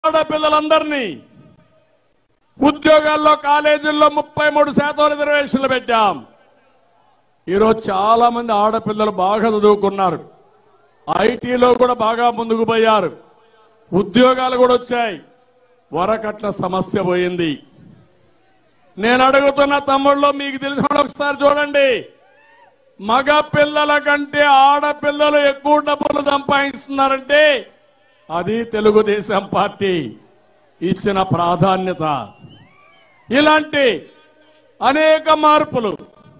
ఆడపిల్లలందరినీ ఉద్యోగాల్లో కాలేజీల్లో ముప్పై మూడు శాతం రిజర్వేషన్లు పెట్టాం ఈరోజు చాలా మంది ఆడపిల్లలు బాగా చదువుకున్నారు ఐటీలో కూడా బాగా ముందుకు పోయారు ఉద్యోగాలు కూడా వచ్చాయి వరకట్ల సమస్య పోయింది నేను అడుగుతున్న తమ్ముళ్ళు మీకు తెలిసిన వాళ్ళు ఒకసారి చూడండి మగ పిల్లల కంటే ఆడపిల్లలు ఎక్కువ డబ్బులు సంపాదిస్తున్నారంటే అది తెలుగుదేశం పార్టీ ఇచ్చిన ప్రాధాన్యత ఇలాంటి అనేక మార్పులు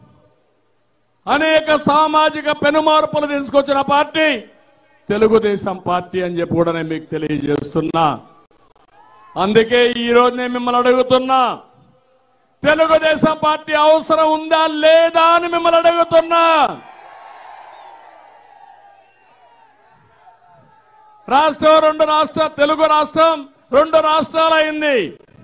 అనేక సామాజిక పెనుమార్పులు తీసుకొచ్చిన పార్టీ తెలుగుదేశం పార్టీ అని చెప్పి కూడా నేను మీకు తెలియజేస్తున్నా అందుకే ఈ రోజు నేను మిమ్మల్ని అడుగుతున్నా తెలుగుదేశం పార్టీ అవసరం ఉందా లేదా అని మిమ్మల్ని అడుగుతున్నా రాష్ట్రం రెండు రాష్ట్ర తెలుగు రాష్ట్రం రెండు రాష్ట్రాలు అయింది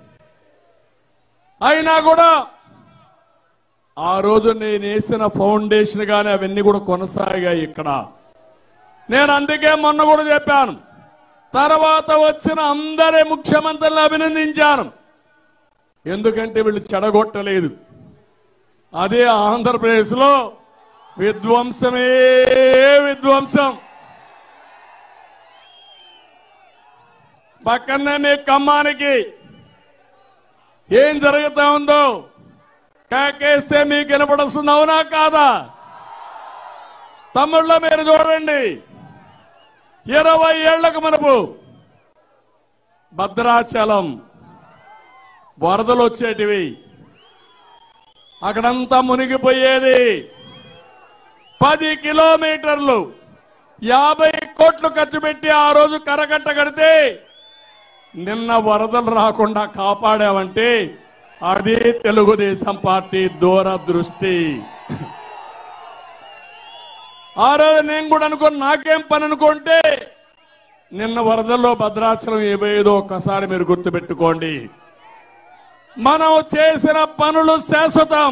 అయినా కూడా ఆ రోజు నేను వేసిన ఫౌండేషన్ గాని అవన్నీ కూడా కొనసాగాయి ఇక్కడ నేను అందుకే మొన్న కూడా చెప్పాను తర్వాత వచ్చిన అందరి ముఖ్యమంత్రులను అభినందించాను ఎందుకంటే వీళ్ళు చెడగొట్టలేదు అదే ఆంధ్రప్రదేశ్ లో విధ్వంసమే విధ్వంసం పక్కనే మీ ఖమ్మానికి ఏం జరుగుతా ఉందో కాకేస్తే మీకు వినపడుతుంది అవునా కాదా తమ్ముళ్ళ మీరు చూడండి ఇరవై ఏళ్లకు మనపు భద్రాచలం వరదలు వచ్చేటివి అక్కడంతా మునిగిపోయేది పది కిలోమీటర్లు యాభై కోట్లు ఖర్చు పెట్టి ఆ రోజు కరకట్ట కడితే నిన్న వరదలు రాకుండా కాపాడామంటే అది తెలుగుదేశం పార్టీ దూరదృష్టి ఆ రోజు నేను కూడా అనుకుని నాకేం పని అనుకుంటే నిన్న వరదల్లో భద్రాచలం ఏవేదో ఒక్కసారి మీరు గుర్తుపెట్టుకోండి మనం చేసిన పనులు శాశ్వతం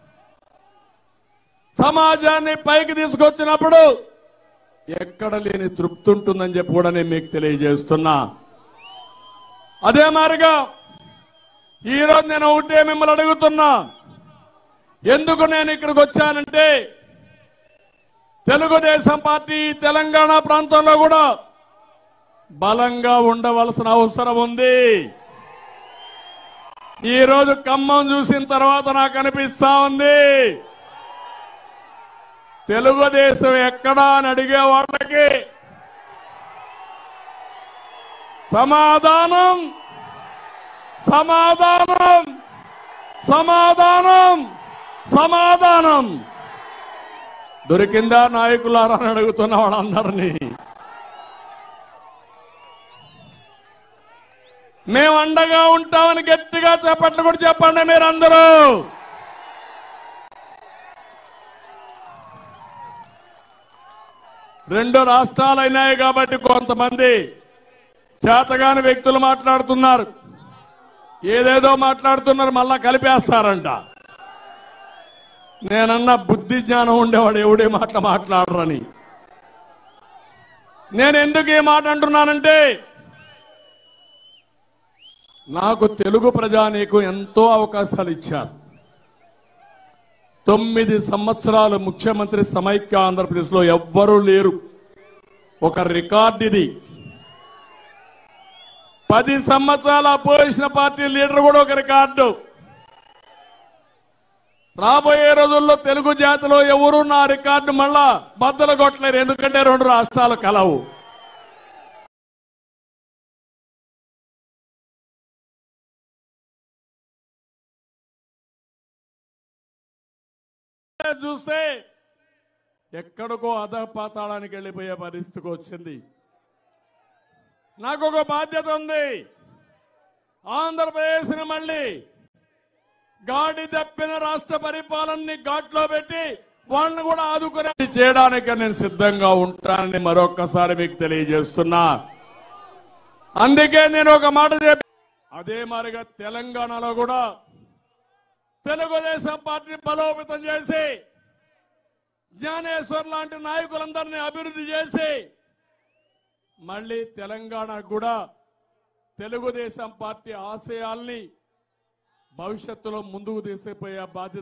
సమాజాన్ని పైకి తీసుకొచ్చినప్పుడు ఎక్కడ లేని తృప్తి ఉంటుందని చెప్పి కూడా నేను మీకు తెలియజేస్తున్నా అదే మారిగా ఈరోజు నేను ఒకటే మిమ్మల్ని అడుగుతున్నా ఎందుకు నేను ఇక్కడికి వచ్చానంటే తెలుగుదేశం పార్టీ తెలంగాణ ప్రాంతంలో కూడా బలంగా ఉండవలసిన అవసరం ఉంది ఈ రోజు ఖమ్మం చూసిన తర్వాత నాకు అనిపిస్తా ఉంది తెలుగుదేశం ఎక్కడా అని అడిగే వాళ్ళకి సమాధానం సమాధానం సమాధానం సమాధానం దొరికిందా నాయకులారా అని అడుగుతున్న వాళ్ళందరినీ మేము అండగా ఉంటామని గట్టిగా చెప్పట్లు కూడా చెప్పండి మీరందరూ రెండు రాష్ట్రాలు అయినాయి కాబట్టి కొంతమంది చేతగాని వ్యక్తులు మాట్లాడుతున్నారు ఏదేదో మాట్లాడుతున్నారు మళ్ళా కలిపేస్తారంట నేనన్న బుద్ధి జ్ఞానం ఉండేవాడు ఎవడే మాట మాట్లాడరని నేను ఎందుకు ఈ మాట అంటున్నానంటే నాకు తెలుగు ప్రజానీకు ఎంతో అవకాశాలు ఇచ్చారు తొమ్మిది సంవత్సరాలు ముఖ్యమంత్రి సమైక్య ఆంధ్రప్రదేశ్లో ఎవ్వరూ లేరు ఒక రికార్డు ఇది పది సంవత్సరాల అపోజిషన్ పార్టీ లీడర్ కూడా ఒక రికార్డు రాబోయే రోజుల్లో తెలుగు జాతిలో ఎవరు నా రికార్డు మళ్ళా బద్దలు కొట్టలేరు ఎందుకంటే రెండు రాష్ట్రాలు కలవు చూస్తే ఎక్కడికో అధపాతాళానికి వెళ్ళిపోయే పరిస్థితికి వచ్చింది నాకు ఒక బాధ్యత ఉంది ఆంధ్రప్రదేశ్ని మళ్ళీ గాడి తప్పిన రాష్ట్ర పరిపాలనని ఘాట్లో పెట్టి వాళ్ళని కూడా ఆదుకునే చేయడానికి నేను సిద్ధంగా ఉంటానని మరొక్కసారి మీకు తెలియజేస్తున్నా అందుకే నేను ఒక మాట చెప్పి అదే మాదిరిగా తెలంగాణలో కూడా తెలుగుదేశం పార్టీ బలోపేతం చేసి జ్ఞానేశ్వర్ లాంటి నాయకులందరినీ అభివృద్ధి చేసి మళ్ళీ తెలంగాణ కూడా తెలుగుదేశం పార్టీ ఆశయాల్ని భవిష్యత్తులో ముందుకు తీసుకుపోయే బాధ్యత